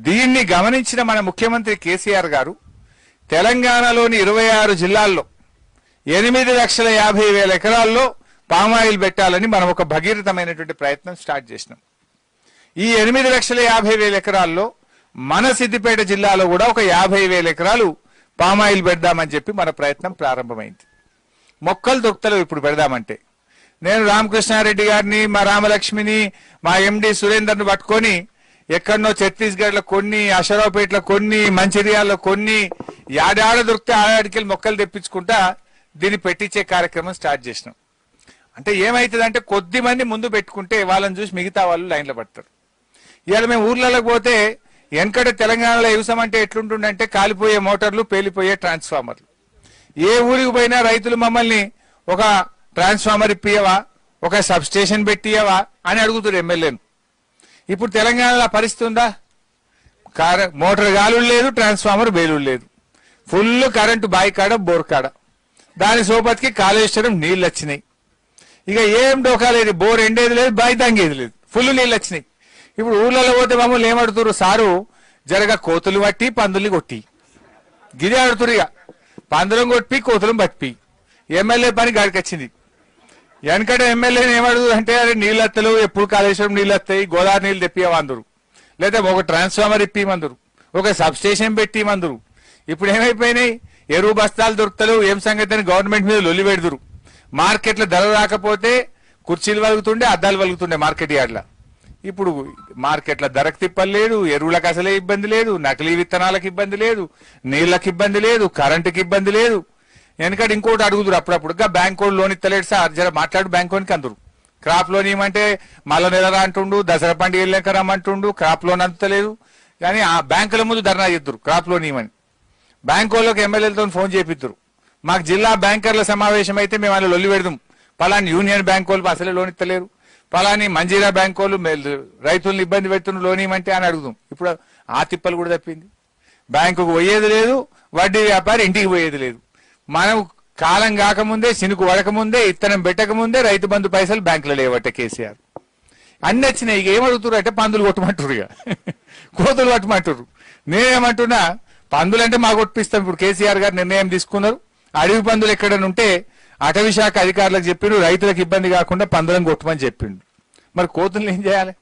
దీన్ని గమనించిన మన ముఖ్యమంత్రి కేసీఆర్ గారు తెలంగాణలోని ఇరవై ఆరు జిల్లాల్లో ఎనిమిది లక్షల యాభై వేల ఎకరాల్లో పామాయిల్ పెట్టాలని మనం ఒక భగీరథమైనటువంటి ప్రయత్నం స్టార్ట్ చేసినాం ఈ ఎనిమిది లక్షల యాభై వేల ఎకరాల్లో మన సిద్దిపేట జిల్లాలో కూడా ఒక యాభై వేల ఎకరాలు పామాయిల్ పెడదామని చెప్పి మన ప్రయత్నం ప్రారంభమైంది మొక్కలు దొరుకుతలేవు ఇప్పుడు పెడదామంటే నేను రామకృష్ణారెడ్డి గారిని మా రామలక్ష్మిని మా ఎండి సురేందర్ని పట్టుకొని ఎక్కడనో ఛత్తీస్గఢ్ లో కొన్ని అషరావుపేటలో కొన్ని మంచిర్యాలలో కొన్ని యాడాడ దొరికితే ఆడాడికి మొక్కలు తెప్పించుకుంటా దీన్ని పెట్టించే కార్యక్రమం స్టార్ట్ చేసినాం అంటే ఏమైతుందంటే కొద్ది మంది ముందు పెట్టుకుంటే వాళ్ళని చూసి మిగతా వాళ్ళు లైన్లో పడతారు ఇవాళ మేము ఊర్లలోకి పోతే వెనకట తెలంగాణలో వ్యవసాయం అంటే ఎట్లుంటుందంటే కాలిపోయే మోటార్లు పేలిపోయే ట్రాన్స్ఫార్మర్లు ఏ ఊరికి పోయినా రైతులు మమ్మల్ని ఒక ట్రాన్స్ఫార్మర్ ఇప్పియవా ఒక సబ్ స్టేషన్ పెట్టియవా అని అడుగుతారు ఎమ్మెల్యేను ఇప్పుడు తెలంగాణలో ఆ పరిస్థితి ఉందా కార మోటార్ గాలులు లేదు ట్రాన్స్ఫార్మర్ బేలుడు లేదు ఫుల్ కరెంటు బాయి కాడ బోర్ కాడ దాని సోపతికి కాళేశ్వరం నీళ్ళు వచ్చినాయి ఇక ఏం డోకా లేదు బోర్ ఎండేది లేదు బాయి తంగేది లేదు ఫుల్ నీళ్ళు వచ్చినాయి ఇప్పుడు ఊర్లలో పోతే మమ్మల్ని ఏమడుతున్నారు సారు జరగ కోతులు పట్టి పందుల్ని కొట్టి గిదే ఆడుతురు ఇక పందులం కొట్టి కోతులం పట్టి ఎమ్మెల్యే పని గాడికి వచ్చింది వెనకట ఎమ్మెల్యేని ఏమడుగురు అంటే అరే నీళ్ళు వస్తలు ఎప్పుడు కాళేశ్వరం నీళ్ళు వస్తాయి గోదావరి నీళ్ళు తెప్పియమందరు లేదా ఒక ట్రాన్స్ఫార్మర్ ఇప్పిమందరు ఒక సబ్ స్టేషన్ పెట్టిమందరు ఇప్పుడు ఏమైపోయినాయి ఎరువు బస్తాలు దొరుకుతలేవు ఏం సంగతి అని గవర్నమెంట్ మీద లొల్లి పెడుదురు మార్కెట్లో ధర రాకపోతే కుర్చీలు వలుగుతుండే అద్దాలు వలుగుతుండే మార్కెట్ యార్డ్లో ఇప్పుడు మార్కెట్ల ధరకు తిప్పలు లేదు ఎరువులకు అసలే ఇబ్బంది లేదు నకిలీ విత్తనాలకు ఇబ్బంది లేదు నీళ్లకు ఇబ్బంది లేదు కరెంటుకి ఇబ్బంది లేదు ఎందుకంటే ఇంకోటి అడుగుదురు అప్పుడప్పుడు ఇంకా బ్యాంక్ కోడ్ లోన్ ఇస్తలేడు సార్ జర మాట్లాడు బ్యాంక్ లోన్కి అందరు క్రాప్ లోన్ ఇవ్వమంటే మళ్ళా నెలరా అంటుండు దసరా పండుగ వెళ్ళాక రమ్మంటుండు క్రాప్ లోన్ అందుతలేదు కానీ ఆ బ్యాంకుల ముందు ధర్నా చేద్దరు క్రాప్ లోన్ ఇవ్వమని బ్యాంక్ వాళ్ళకి ఎమ్మెల్యేలతో ఫోన్ చేపిద్దరు మాకు జిల్లా బ్యాంకర్ల సమావేశం అయితే మేము వాళ్ళు లొల్లి పెడదాం పలాని యూనియన్ బ్యాంక్ వాళ్ళు అసలే లోన్ ఇస్తలేరు పలాని మంజీరా బ్యాంక్ వాళ్ళు మెల్- రైతులను ఇబ్బంది పెడుతున్న లోన్ ఇవ్వమంటే అని అడుగుదాం ఇప్పుడు ఆ తిప్పలు కూడా తప్పింది బ్యాంకుకు పోయేది లేదు వడ్డీ వ్యాపారి ఇంటికి పోయేది లేదు మనం కాలం కాకముందే సినుకు వడకముందే ఇత్తనం పెట్టకముందే రైతు బంధు పైసలు బ్యాంకులో లేవట కేసీఆర్ అన్ని వచ్చినాయి ఇక ఏమడుగుతున్నారు అంటే పందులు కొట్టమంటారు ఇక కోతులు కొట్టమంటారు నేనేమంటున్నా పందులు అంటే మాకు కొట్టిస్తాం ఇప్పుడు కేసీఆర్ గారు నిర్ణయం తీసుకున్నారు అడవి పందులు ఎక్కడైనా ఉంటే అటవీ శాఖ అధికారులకు చెప్పిండు రైతులకు ఇబ్బంది కాకుండా పందులను కొట్టమని చెప్పిండు మరి కోతుల్ని ఏం చేయాలి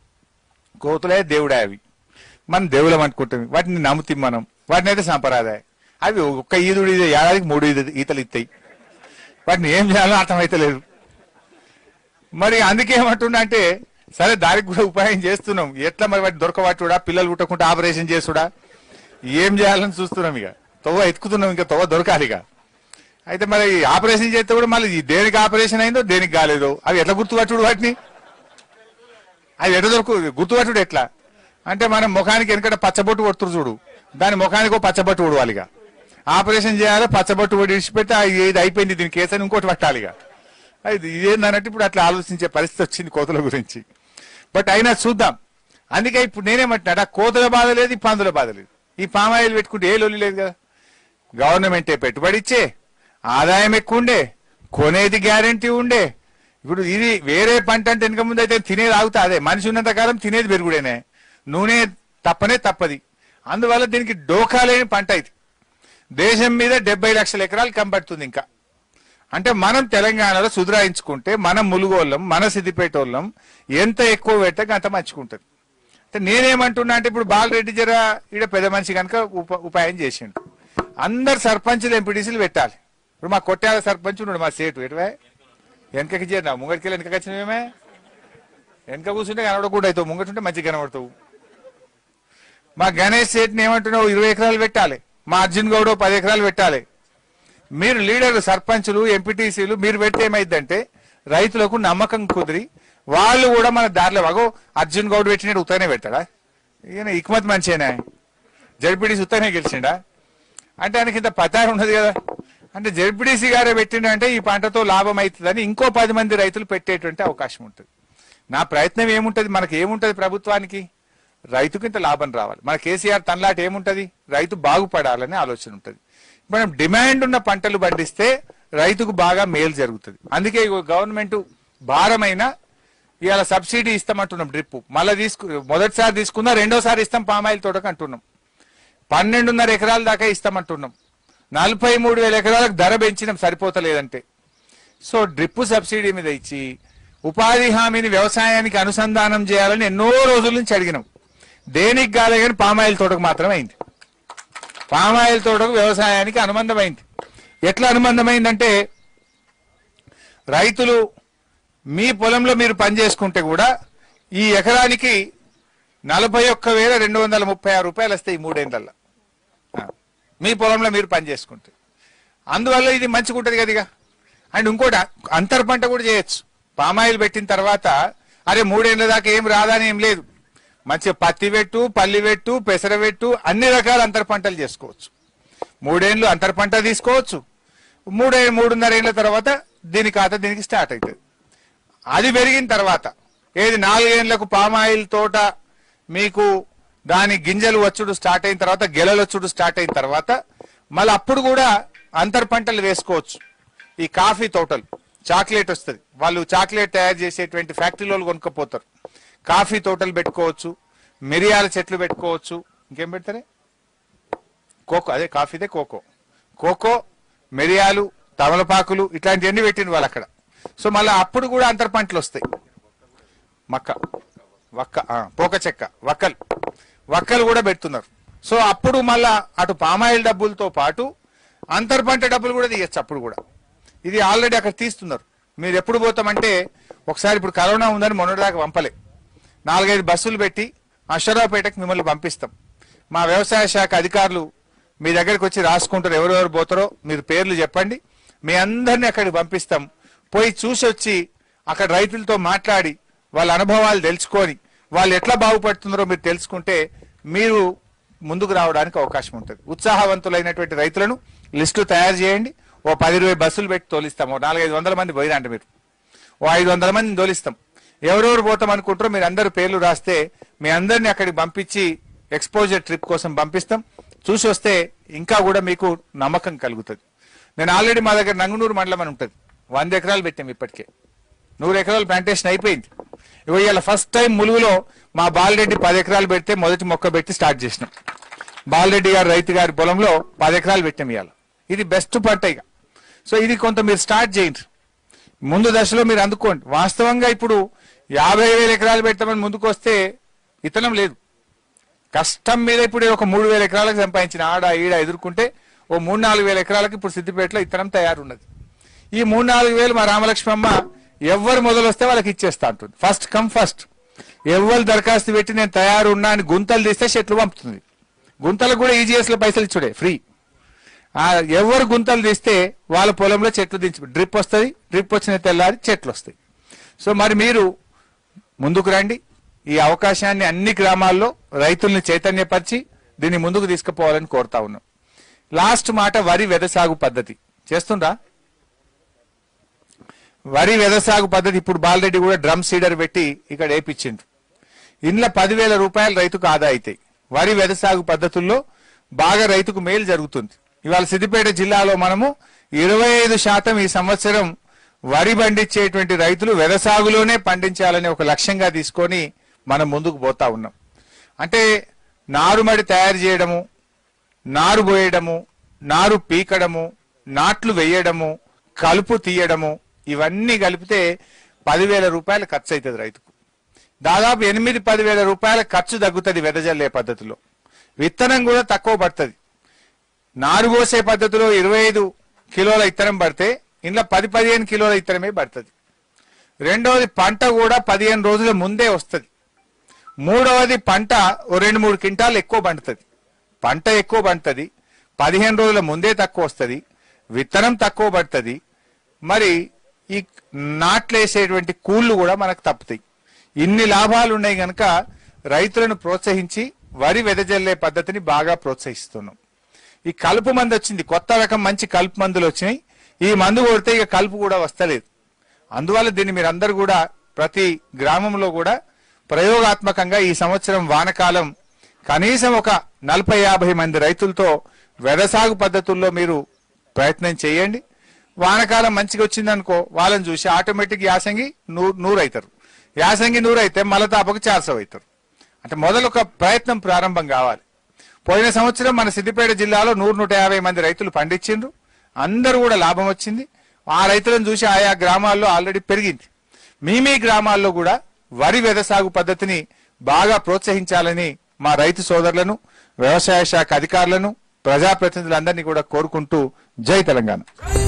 కోతులే దేవుడే అవి మనం దేవులం అనుకుంటాం వాటిని నమ్ముతాం మనం వాటిని అయితే సంప్రదాయం అవి ఒక్క ఈదుడు ఈదు ఏడాదికి మూడు ఈదు- ఈతలు ఇస్తాయి వాటిని ఏం చేయాలో అర్థమైతలేదు మరి అందుకే ఏమంటున్నా అంటే సరే దానికి కూడా ఉపాయం చేస్తున్నాం ఎట్లా మరి వాటి దొరకబట్టుడా పిల్లలు పుట్టకుండా ఆపరేషన్ చేసుడా ఏం చేయాలని చూస్తున్నాం ఇక తొవ్వ ఎత్తుకుతున్నాం ఇంకా తొవ్వ దొరకాలి ఇక అయితే మరి ఆపరేషన్ చేస్తే కూడా మళ్ళీ ఈ దేనికి ఆపరేషన్ అయిందో దేనికి కాలేదో అవి ఎట్లా గుర్తుపట్టుడు వాటిని అది ఎట్లా దొరకు గుర్తుపట్టుడు ఎట్లా అంటే మనం ముఖానికి వెనకట పచ్చబొట్టు కొడుతురు చూడు దాని ముఖానికి ఒక పచ్చబొట్టు ఉడవాలిగా ఆపరేషన్ చేయాలి పచ్చబొట్టు ఒడి విడిచిపెట్టి ఆ ఇది అయిపోయింది దీని కేసు అని ఇంకోటి పట్టాలిగా అది ఇదేందన్నట్టు ఇప్పుడు అట్లా ఆలోచించే పరిస్థితి వచ్చింది కోతుల గురించి బట్ అయినా చూద్దాం అందుకే ఇప్పుడు నేనేమంటున్నాడు ఆ కోతుల బాధ లేదు ఈ పందుల బాధ లేదు ఈ పామాయిల్ పెట్టుకుంటే ఏ లొల్లి లేదు కదా గవర్నమెంటే పెట్టుబడి ఇచ్చే ఆదాయం ఎక్కువ ఉండే కొనేది గ్యారంటీ ఉండే ఇప్పుడు ఇది వేరే పంట అంటే వెనక ముందు అయితే తినేది ఆగుతా అదే మనిషి ఉన్నంత కాలం తినేది పెరుగుడేనే నూనె తప్పనే తప్పది అందువల్ల దీనికి డోకా లేని పంట ఇది దేశం మీద డెబ్బై లక్షల ఎకరాలు కంపడుతుంది ఇంకా అంటే మనం తెలంగాణలో సుధరాయించుకుంటే మనం ములుగోళ్ళం మన సిద్దిపేటోళ్ళం ఎంత ఎక్కువ పెట్టక అంత మంచుకుంటది అంటే నేనేమంటున్నా అంటే ఇప్పుడు బాలరెడ్డి జర ఈడ పెద్ద మనిషి కనుక ఉప ఉపాయం చేసిండు అందరు సర్పంచులు ఎంపీటీసీలు పెట్టాలి ఇప్పుడు మా కొట్టాల సర్పంచ్ ఉన్నాడు మా సేటు ఎటువే వెనకకి చేరినా ముంగటికి వెళ్ళి వెనకకి వచ్చినవేమే వెనక కూర్చుంటే కనబడకుండా అవుతావు ముంగటుంటే మంచిగా కనబడతావు మా గణేష్ సేట్ని ఏమంటున్నావు ఇరవై ఎకరాలు పెట్టాలి మా అర్జున్ గౌడ్ పది ఎకరాలు పెట్టాలి మీరు లీడర్లు సర్పంచులు ఎంపీటీసీలు మీరు పెడితే ఏమైందంటే రైతులకు నమ్మకం కుదిరి వాళ్ళు కూడా మన దారిలో అగో అర్జున్ గౌడ్ పెట్టినట్టు ఉత్తనే పెడతాడా ఈయన ఇక్మత్ మంచిగానే జడ్పీటీసీ ఉత్తనే గెలిచిండా అంటే ఆయనకి ఇంత పతారు ఉన్నది కదా అంటే జడ్పీటీసీ గారే పెట్టిండంటే ఈ పంటతో లాభం అవుతుందని ఇంకో పది మంది రైతులు పెట్టేటువంటి అవకాశం ఉంటుంది నా ప్రయత్నం ఏముంటది మనకి ఏముంటది ప్రభుత్వానికి రైతుకి ఇంత లాభం రావాలి మన కేసీఆర్ తనలాట ఏముంటది రైతు బాగుపడాలనే ఆలోచన ఉంటది మనం డిమాండ్ ఉన్న పంటలు పండిస్తే రైతుకు బాగా మేలు జరుగుతుంది అందుకే ఇగో గవర్నమెంట్ భారమైన ఇవాళ సబ్సిడీ ఇస్తామంటున్నాం డ్రిప్ మళ్ళీ తీసుకు మొదటిసారి తీసుకున్నా రెండోసారి ఇస్తాం పామాయిల్ తోటకు అంటున్నాం పన్నెండున్నర ఎకరాల దాకా ఇస్తామంటున్నాం నలభై మూడు వేల ఎకరాలకు ధర పెంచినాం సరిపోతలేదంటే సో డ్రిప్ సబ్సిడీ మీద ఇచ్చి ఉపాధి హామీని వ్యవసాయానికి అనుసంధానం చేయాలని ఎన్నో రోజుల నుంచి అడిగినాం దేనికి కాలే కానీ పామాయిల్ తోటకు మాత్రమే అయింది పామాయిల్ తోటకు వ్యవసాయానికి అనుబంధమైంది ఎట్లా అనుబంధమైందంటే రైతులు మీ పొలంలో మీరు పని చేసుకుంటే కూడా ఈ ఎకరానికి నలభై ఒక్క వేల రెండు వందల ముప్పై ఆరు రూపాయలు వస్తాయి ఈ మూడేళ్ళల్లో ఆ, మీ పొలంలో మీరు పని చేసుకుంటే అందువల్ల ఇది మంచిగా ఉంటుంది కదా ఇక అండ్ ఇంకోటి అంతర్ పంట కూడా చేయొచ్చు పామాయిల్ పెట్టిన తర్వాత అరే మూడేళ్ల దాకా ఏం రాదని ఏం లేదు మంచిగా పత్తి పెట్టు పల్లి పెట్టు పెసర పెట్టు అన్ని రకాల అంతర్ పంటలు చేసుకోవచ్చు మూడేళ్ళు అంతర్ పంట తీసుకోవచ్చు మూడే మూడున్నర ఏళ్ళ తర్వాత దీని ఖాతా దీనికి స్టార్ట్ అవుతుంది అది పెరిగిన తర్వాత ఏది నాలుగేళ్లకు పామాయిల్ తోట మీకు దాని గింజలు వచ్చుడు స్టార్ట్ అయిన తర్వాత గెలలు వచ్చుడు స్టార్ట్ అయిన తర్వాత మళ్ళీ అప్పుడు కూడా అంతర్ పంటలు వేసుకోవచ్చు ఈ కాఫీ తోటలు చాక్లెట్ వస్తుంది వాళ్ళు చాక్లెట్ తయారు చేసేటువంటి ఫ్యాక్టరీలో కొనుక్కపోతారు కాఫీ తోటలు పెట్టుకోవచ్చు మిరియాల చెట్లు పెట్టుకోవచ్చు ఇంకేం పెడతారే కోకో అదే కాఫీదే కోకో కోకో మిరియాలు తమలపాకులు ఇట్లాంటివన్నీ పెట్టింది వాళ్ళు అక్కడ సో మళ్ళీ అప్పుడు కూడా అంతర్ పంటలు వస్తాయి మక్క వక్క ఆ, పోక చెక్క వక్కలు వక్కలు కూడా పెడుతున్నారు సో అప్పుడు మళ్ళా అటు పామాయిల్ డబ్బులతో పాటు అంతర్ పంట డబ్బులు కూడా తీయచ్చు అప్పుడు కూడా ఇది ఆల్రెడీ అక్కడ తీస్తున్నారు మీరు ఎప్పుడు పోతామంటే ఒకసారి ఇప్పుడు కరోనా ఉందని మొన్నటిదాకా పంపలే నాలుగైదు బస్సులు పెట్టి అశ్వరావుపేటకు మిమ్మల్ని పంపిస్తాం మా వ్యవసాయ శాఖ అధికారులు మీ దగ్గరికి వచ్చి రాసుకుంటారు ఎవరెవరు పోతారో మీరు పేర్లు చెప్పండి మీ అందరినీ అక్కడికి పంపిస్తాం పోయి చూసి వచ్చి అక్కడ రైతులతో మాట్లాడి వాళ్ళ అనుభవాలు తెలుసుకొని వాళ్ళు ఎట్లా బాగుపడుతున్నారో మీరు తెలుసుకుంటే మీరు ముందుకు రావడానికి అవకాశం ఉంటుంది ఉత్సాహవంతులైనటువంటి రైతులను లిస్టు తయారు చేయండి ఓ పది ఇరవై బస్సులు పెట్టి తోలిస్తాం ఓ నాలుగైదు వందల మంది పోయిరంట మీరు ఓ ఐదు వందల మందిని తోలిస్తాం ఎవరెవరు పోతాం అనుకుంటారో మీరు అందరు పేర్లు రాస్తే మీ అందరిని అక్కడికి పంపించి ఎక్స్పోజర్ ట్రిప్ కోసం పంపిస్తాం చూసి వస్తే ఇంకా కూడా మీకు నమ్మకం కలుగుతుంది నేను ఆల్రెడీ మా దగ్గర నంగునూరు మండలం అని ఉంటుంది వంద ఎకరాలు పెట్టాం ఇప్పటికే నూరు ఎకరాల ప్లాంటేషన్ అయిపోయింది ఇగో ఇవాళ ఫస్ట్ టైం ములుగులో మా బాలరెడ్డి పది ఎకరాలు పెడితే మొదటి మొక్క పెట్టి స్టార్ట్ చేసినాం బాలరెడ్డి గారు రైతు గారి పొలంలో పది ఎకరాలు పెట్టాం ఇవాళ ఇది బెస్ట్ పంట ఇక సో ఇది కొంత మీరు స్టార్ట్ చేయండి ముందు దశలో మీరు అందుకోండి వాస్తవంగా ఇప్పుడు యాభై వేల ఎకరాలు పెడతామని ముందుకు వస్తే ఇతనం లేదు కష్టం మీద ఇప్పుడు ఒక మూడు వేల ఎకరాలకు సంపాదించిన ఆడ ఈడ ఎదుర్కొంటే ఓ మూడు నాలుగు వేల ఎకరాలకు ఇప్పుడు సిద్దిపేటలో ఇతనం తయారున్నది ఈ మూడు నాలుగు వేలు మా రామలక్ష్మమ్మ ఎవరు మొదలు వస్తే వాళ్ళకి ఇచ్చేస్తా అంటుంది ఫస్ట్ కమ్ ఫస్ట్ ఎవరు దరఖాస్తు పెట్టి నేను తయారు ఉన్నా అని గుంతలు తీస్తే చెట్లు పంపుతుంది గుంతలకు కూడా ఈజీఎస్ లో పైసలు ఇచ్చుడే ఫ్రీ ఆ ఎవరు గుంతలు తీస్తే వాళ్ళ పొలంలో చెట్లు దించు డ్రిప్ వస్తుంది డ్రిప్ వచ్చిన తెల్లారి చెట్లు వస్తాయి సో మరి మీరు ముందుకు రండి ఈ అవకాశాన్ని అన్ని గ్రామాల్లో రైతుల్ని చైతన్యపరిచి దీన్ని ముందుకు తీసుకుపోవాలని కోరుతా ఉన్నాం లాస్ట్ మాట వరి వెదసాగు పద్ధతి చేస్తుండ్రా వరి వెదసాగు పద్ధతి ఇప్పుడు బాలరెడ్డి కూడా డ్రమ్ సీడర్ పెట్టి ఇక్కడ వేపించిండు ఇండ్ల పదివేల రూపాయలు రైతుకు ఆదా అవుతాయి వరి వెదసాగు పద్ధతుల్లో బాగా రైతుకు మేలు జరుగుతుంది ఇవాళ సిద్దిపేట జిల్లాలో మనము ఇరవై ఐదు శాతం ఈ సంవత్సరం వరి పండించేటువంటి రైతులు వెదసాగులోనే పండించాలని ఒక లక్ష్యంగా తీసుకొని మనం ముందుకు పోతా ఉన్నాం అంటే నారుమడి తయారు చేయడము నారు పోయడము నారు పీకడము నాట్లు వేయడము కలుపు తీయడము ఇవన్నీ కలిపితే పదివేల రూపాయలు ఖర్చు అవుతుంది రైతుకు దాదాపు ఎనిమిది పదివేల రూపాయల ఖర్చు తగ్గుతుంది వెదజల్లే పద్ధతిలో విత్తనం కూడా తక్కువ పడుతుంది నారు పోసే పద్ధతిలో ఇరవై ఐదు కిలోల ఇత్తనం పడితే ఇంట్లో పది పదిహేను కిలోల ఇత్తనమే పడుతుంది రెండవది పంట కూడా పదిహేను రోజుల ముందే వస్తుంది మూడవది పంట ఓ రెండు మూడు క్వింటాలు ఎక్కువ పండుతుంది పంట ఎక్కువ పండుతుంది పదిహేను రోజుల ముందే తక్కువ వస్తుంది విత్తనం తక్కువ పడుతుంది మరి ఈ నాట్లేసేటువంటి కూళ్ళు కూడా మనకు తప్పుతాయి ఇన్ని లాభాలు ఉన్నాయి గనక రైతులను ప్రోత్సహించి వరి వెదజల్లే పద్ధతిని బాగా ప్రోత్సహిస్తున్నాం ఈ కలుపు మందు వచ్చింది కొత్త రకం మంచి కలుపు మందులు వచ్చినాయి ఈ మందు కొడితే ఇక కలుపు కూడా వస్తలేదు అందువల్ల దీన్ని మీరందరూ కూడా ప్రతి గ్రామంలో కూడా ప్రయోగాత్మకంగా ఈ సంవత్సరం వానకాలం కనీసం ఒక నలభై యాభై మంది రైతులతో వెదసాగు పద్ధతుల్లో మీరు ప్రయత్నం చేయండి వానకాలం మంచిగా వచ్చిందనుకో వాళ్ళని చూసి ఆటోమేటిక్ యాసంగి నూరు నూరు అవుతారు యాసంగి నూరు అయితే మలతాపకు చార్సవ్ అవుతారు అంటే మొదలు ఒక ప్రయత్నం ప్రారంభం కావాలి పోయిన సంవత్సరం మన సిద్దిపేట జిల్లాలో నూరు నూట యాభై మంది రైతులు పండించిండ్రు అందరూ కూడా లాభం వచ్చింది ఆ రైతులను చూసి ఆయా గ్రామాల్లో ఆల్రెడీ పెరిగింది మీ మీ గ్రామాల్లో కూడా వరి వెద సాగు పద్ధతిని బాగా ప్రోత్సహించాలని మా రైతు సోదరులను వ్యవసాయ శాఖ అధికారులను ప్రజాప్రతినిధులందరినీ కూడా కోరుకుంటూ జై తెలంగాణ